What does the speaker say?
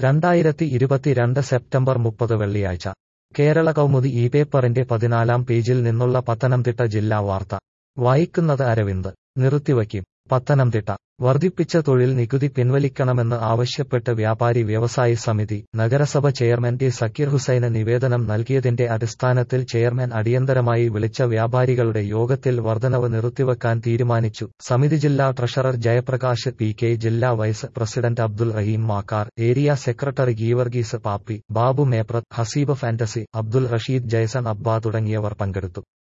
രണ്ടായിരത്തി ഇരുപത്തിരണ്ട് സെപ്റ്റംബർ മുപ്പത് വെള്ളിയാഴ്ച കേരള കൗമുദി ഈ പേപ്പറിന്റെ പതിനാലാം പേജിൽ നിന്നുള്ള പത്തനംതിട്ട ജില്ലാ വാർത്ത വായിക്കുന്നത് അരവിന്ദ് നിർത്തിവയ്ക്കും പത്തനംതിട്ട വർദ്ധിപ്പിച്ച തൊഴിൽ നികുതി പിൻവലിക്കണമെന്ന് ആവശ്യപ്പെട്ട് വ്യാപാരി വ്യവസായി സമിതി നഗരസഭ ചെയർമാൻ ടി സക്കീർ ഹുസൈന് നിവേദനം നൽകിയതിന്റെ അടിസ്ഥാനത്തിൽ ചെയർമാൻ അടിയന്തരമായി വിളിച്ച വ്യാപാരികളുടെ യോഗത്തിൽ വർധനവ് നിർത്തിവെക്കാൻ തീരുമാനിച്ചു സമിതി ജില്ലാ ട്രഷറർ ജയപ്രകാശ് പി കെ ജില്ലാ vice president Abdul Rahim Makkar area secretary Geevarghese Pappy Babu Meprath Haseeb fantasy Abdul Rasheed Jaison Abba തുടങ്ങിയവർ പങ്കെടുത്തു